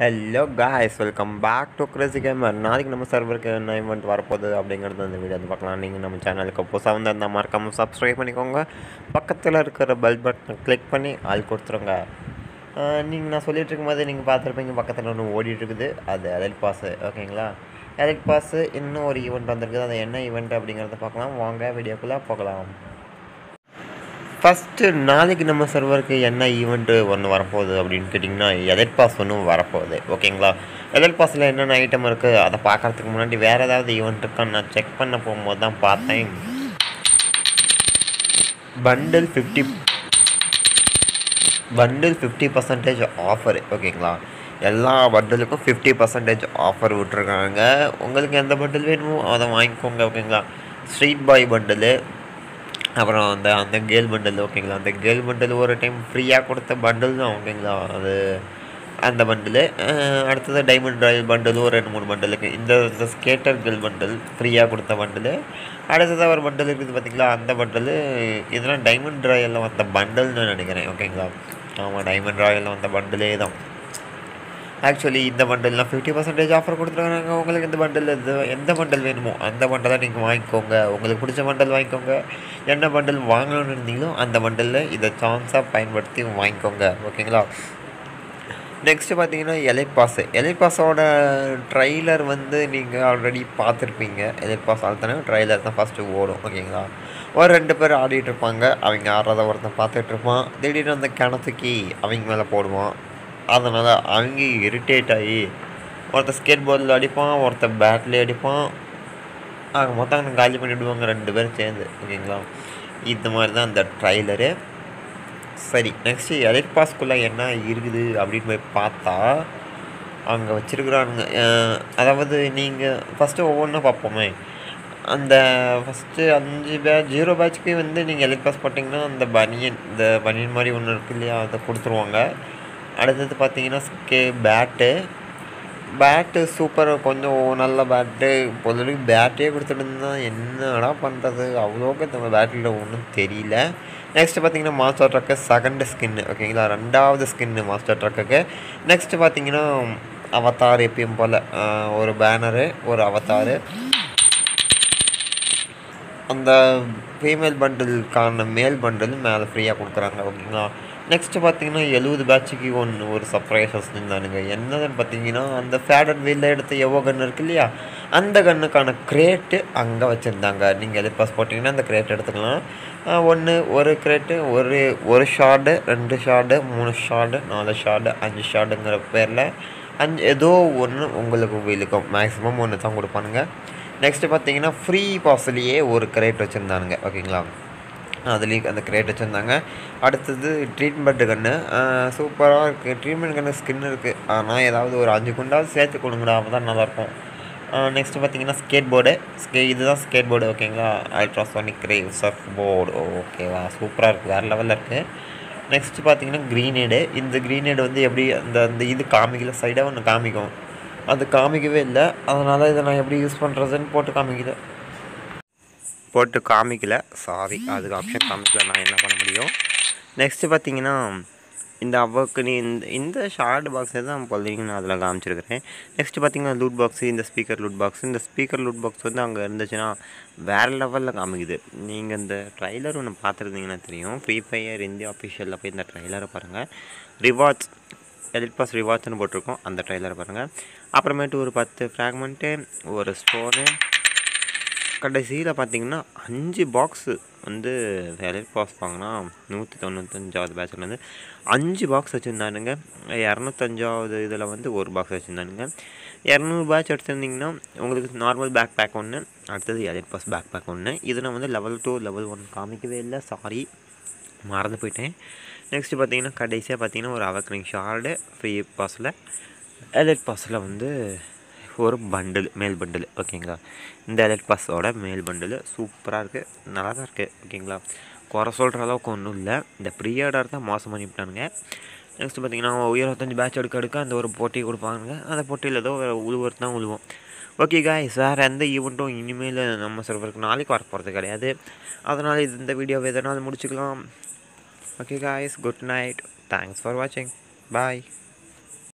hello guys welcome back to crazy gamer நாளைக்கு நம்ம சர்வருக்கு என்ன இவெண்ட் வரப்போகுது அப்படிங்கிறது அந்த வீடியோ வந்து பார்க்கலாம் நீங்கள் நம்ம சேனலுக்கு புதுசாக வந்து இருந்தால் மறக்காமல் சப்ஸ்கிரைப் பண்ணிக்கோங்க பக்கத்தில் இருக்கிற பெல் பட்டனை கிளிக் பண்ணி ஆள் கொடுத்துருங்க நீங்கள் நான் சொல்லிட்டு இருக்கும்போது நீங்கள் பார்த்துருப்பீங்க பக்கத்தில் ஒன்று ஓடிட்டு இருக்குது அது எலைட் பாஸு ஓகேங்களா எலைட் பாஸு இன்னும் ஒரு ஈவெண்ட் வந்திருக்குது அது என்ன ஈவெண்ட் அப்படிங்கிறத பார்க்கலாம் வாங்க வீடியோக்குள்ளே போகலாம் ஃபஸ்ட்டு நாளைக்கு நம்ம சர்வருக்கு என்ன ஈவெண்ட்டு ஒன்று வரப்போகுது அப்படின்னு கேட்டிங்கன்னா எலைட் பாஸ் ஒன்றும் வரப்போகுது ஓகேங்களா எலைட் பாஸில் என்னென்ன ஐட்டம் இருக்குது அதை பார்க்கறதுக்கு முன்னாடி வேறு ஏதாவது ஈவெண்ட் இருக்கான்னு நான் செக் பண்ண போகும்போது தான் பார்த்தேன் bundle fifty bundle fifty percentage offer ஓகேங்களா எல்லா பண்டிலுக்கும் ஃபிஃப்டி பர்சன்டேஜ் ஆஃபர் விட்ருக்காங்க உங்களுக்கு எந்த பண்டில் வேணுமோ அதை வாங்கிக்கோங்க ஓகேங்களா ஸ்ட்ரீட் பாய் பண்டிலு அப்புறம் அந்த அந்த கேர்ள் பண்டில் ஓகேங்களா அந்த கேர்ள் பண்டில் ஒரு டைம் ஃப்ரீயாக கொடுத்த பண்டில் தான் ஓகேங்களா அது அந்த பண்டிலு அடுத்தது டைமண்ட் ராயல் பண்டிலும் ஒரு ரெண்டு மூணு பண்டிலுக்கு இந்த இந்த ஸ்கேட்டர் கேர்ள் பண்டில் ஃப்ரீயாக கொடுத்த பண்டில் அடுத்ததாக ஒரு பண்டில் இருக்குது பார்த்தீங்களா அந்த பண்டில் இதெல்லாம் டைமண்ட் ராயலில் வந்த பண்டல்னு நினைக்கிறேன் ஓகேங்களா ஆமாம் டைமண்ட் ராயலில் வந்த பண்டிலே தான் ஆக்சுவலி இந்த பண்டல்லாம் ஃபிஃப்டி பர்சன்டேஜ் ஆஃபர் கொடுத்துருக்காங்க உங்களுக்கு இந்த பண்டல் இது எந்த பண்டல் வேணுமோ அந்த பண்டலை நீங்கள் வாங்கிக்கோங்க உங்களுக்கு பிடிச்ச பண்டல் வாங்கிக்கோங்க என்ன பண்டல் வாங்கணும்னு இருந்தீங்களோ அந்த பண்டலில் இதை சான்ஸாக பயன்படுத்தி வாங்கிக்கோங்க ஓகேங்களா நெக்ஸ்ட்டு பார்த்தீங்கன்னா எலைட் பாஸ் எலைட் பாஸோட ட்ரைலர் வந்து நீங்கள் ஆல்ரெடி பார்த்துருப்பீங்க எலைட் பாஸ் ஆல்தானே ட்ரைலர் தான் ஃபஸ்ட்டு ஓடும் ஓகேங்களா ஒரு ரெண்டு பேர் ஆடிட்டு இருப்பாங்க அவங்க ஆடுறத ஒருத்தன் பார்த்துட்டு இருப்பான் திடீர்னு அந்த கிணத்துக்கி அவங்க மேலே போடுவான் அதனால் அவங்க இரிட்டேட் ஆகி ஒருத்தர் ஸ்கேட் போர்டில் அடிப்பான் ஒருத்தர் பேட்லேயே அடிப்பான் ஆக மொத்தம் அவங்க காலி பண்ணிவிடுவாங்க ரெண்டு பேரும் சேர்ந்து ஓகேங்களா இந்த மாதிரி தான் அந்த ட்ரைலரு சரி நெக்ஸ்ட்டு எலைட் பாஸ்க்குள்ளே என்ன இருக்குது அப்படின்னு போய் பார்த்தா அங்கே வச்சுருக்குறானுங்க அதாவது நீங்கள் ஃபஸ்ட்டு ஒவ்வொன்றும் பார்ப்போமே அந்த ஃபஸ்ட்டு அஞ்சு பேட்ச் ஜீரோ பேட்ச்க்கு வந்து நீங்கள் எலைட் பாஸ் போட்டிங்கன்னா அந்த பனியன் இந்த பனியன் மாதிரி ஒன்று இருக்கு இல்லையா அதை கொடுத்துருவாங்க அடுத்தது பார்த்தீங்கன்னா ஸ்கே பேட்டு பேட்டு சூப்பர் கொஞ்சம் நல்ல பேட்டு பொதுவாக பேட்டே கொடுத்துட்டு இருந்தால் என்னடா பண்ணுறது அவ்வளோக்கு நம்ம பேட்டில் ஒன்றும் தெரியல நெக்ஸ்ட்டு பார்த்தீங்கன்னா மாஸ்டர் ட்ரக்கு செகண்ட் ஸ்கின்னு ஓகேங்களா ரெண்டாவது ஸ்கின்னு மாஸ்டர் ட்ரக்குக்கு நெக்ஸ்ட்டு பார்த்தீங்கன்னா அவத்தார் எப்பயும் போல் ஒரு பேனரு ஒரு அவத்தாரு அந்த ஃபீமேல் பண்டிலுக்கான மேல் பண்டில் மேலே ஃப்ரீயாக கொடுக்குறாங்க ஓகேங்களா நெக்ஸ்ட்டு பார்த்தீங்கன்னா எழுபது பேட்சுக்கு ஒன்று ஒரு சர்ப்ரைஸ் வச்சுருந்தானுங்க என்னதுன்னு பார்த்தீங்கன்னா அந்த ஃபேடட் வீலில் எடுத்த எவ்வளோ கன்று இருக்கு இல்லையா அந்த கன்னுக்கான கிரேட்டு அங்கே வச்சுருந்தாங்க நீங்கள் எது பாஸ் போட்டிங்கன்னா அந்த கிரேட் எடுத்துக்கலாம் ஒன்று ஒரு கிரேட்டு ஒரு ஒரு ஷார்டு ரெண்டு ஷார்டு மூணு ஷார்டு நாலு ஷார்டு அஞ்சு ஷார்டுங்கிற பேரில் அஞ்சு ஏதோ ஒன்று உங்களுக்கு விழுக்கும் மேக்ஸிமம் ஒன்று தான் கொடுப்பானுங்க நெக்ஸ்ட்டு பார்த்தீங்கன்னா ஃப்ரீ பாஸ்லேயே ஒரு கிரேட் வச்சுருந்தானுங்க ஓகேங்களா அதுலேயும் அந்த கிரேட் வச்சுருந்தாங்க அடுத்தது ட்ரீட்மெண்ட் கன்று சூப்பராக இருக்குது ட்ரீட்மெண்ட் கன்று ஸ்கின் இருக்குது ஆனால் ஏதாவது ஒரு அஞ்சு குண்டாவது சேர்த்து கொடுங்கடா அப்போ தான் நல்லாயிருக்கும் நெக்ஸ்ட்டு பார்த்தீங்கன்னா ஸ்கேட் போர்டு ஸ்கே இதுதான் ஸ்கேட் போர்டு ஓகேங்களா அல்ட்ராசானிக் ரேவ் சர்ஃப் போர்டு ஓகேவா சூப்பராக இருக்குது வேறு லெவலில் இருக்குது நெக்ஸ்ட்டு பார்த்தீங்கன்னா க்ரீனேடு இந்த க்ரீனேடு வந்து எப்படி அந்த அந்த இது காமிக்கல சைடாக ஒன்று காமிக்கும் அது காமிக்கவே இல்லை அதனால் இதை நான் எப்படி யூஸ் பண்ணுறதுன்னு போட்டு காமிக்கல போட்டு காமிக்கல சாரி அதுக்கு ஆப்ஷன் காமிக்கல நான் என்ன பண்ண முடியும் நெக்ஸ்ட்டு பார்த்தீங்கன்னா இந்த அவ்வளோக்கு நீ இந்த இந்த ஷார்ட் பாக்ஸை தான் பொழுதுங்க நான் அதில் காமிச்சிருக்கிறேன் நெக்ஸ்ட்டு பார்த்தீங்கன்னா லூட் பாக்ஸு இந்த ஸ்பீக்கர் லூட் பாக்ஸ் இந்த ஸ்பீக்கர் லூட் பாக்ஸ் வந்து அங்கே இருந்துச்சுன்னா வேறு லெவலில் காமிக்குது நீங்கள் இந்த ட்ரைலர் ஒன்று பார்த்துருந்தீங்கன்னா தெரியும் ஃப்ரீ ஃபயர் இந்தியா அஃபிஷியலில் போய் இந்த ட்ரைலரை பாருங்கள் ரிவார்ட்ஸ் எலிட் பாஸ் ரிவார்ட்ஸ்னு போட்டிருக்கோம் அந்த ட்ரைலரை பாருங்கள் அப்புறமேட்டு ஒரு பத்து ஃப்ராக்மெண்ட்டு ஒரு ஸ்டோனு கடைசியில் பார்த்தீங்கன்னா அஞ்சு பாக்ஸு வந்து எலைட் பாஸ் வாங்கினா நூற்றி தொண்ணூத்தஞ்சாவது பேட்சில் வந்து அஞ்சு பாக்ஸ் வச்சுருந்தானுங்க இரநூத்தஞ்சாவது இதில் வந்து ஒரு பாக்ஸ் வச்சுருந்தானுங்க இரநூறு பேட்ச் எடுத்திருந்திங்கன்னா உங்களுக்கு நார்மல் பேக் பேக் ஒன்று அடுத்தது எலைட் பாஸ் பேக் பேக் ஒன்று இது நான் வந்து லெவல் டூ லெவல் ஒன் காமிக்கவே இல்லை சாரி மறந்து போயிட்டேன் நெக்ஸ்ட்டு பார்த்தீங்கன்னா கடைசியாக பார்த்தீங்கன்னா ஒரு அவக்கரிங் ஷார்டு ஃப்ரீ பாஸில் எலைட் பாஸில் வந்து ஒரு பண்டில் மேல் பண்டில் ஓகேங்களா இந்த எலைட் பாஸோட மேல் பண்டில் சூப்பராக இருக்குது நல்லா தான் இருக்குது ஓகேங்களா குறை சொல்கிற அளவுக்கு ஒன்றும் இல்லை இந்த ப்ரீஆர்டர் தான் மோசம் பண்ணிவிட்டானுங்க நெக்ஸ்ட்டு பார்த்தீங்கன்னா இருபத்தஞ்சி பேட்ச் எடுக்க எடுக்க அந்த ஒரு போட்டி கொடுப்பாங்க அந்த போட்டியில் ஏதோ உழுவுறது தான் உழுவோம் ஓகே காய்ஸ் வேறு எந்த ஈவெண்ட்டும் இனிமேல் நம்ம சர்வருக்கு நாளைக்கு வர போகிறது கிடையாது அதனால் இது இந்த வீடியோவை எதனால் முடிச்சுக்கலாம் okay guys good night thanks for வாட்சிங் பாய்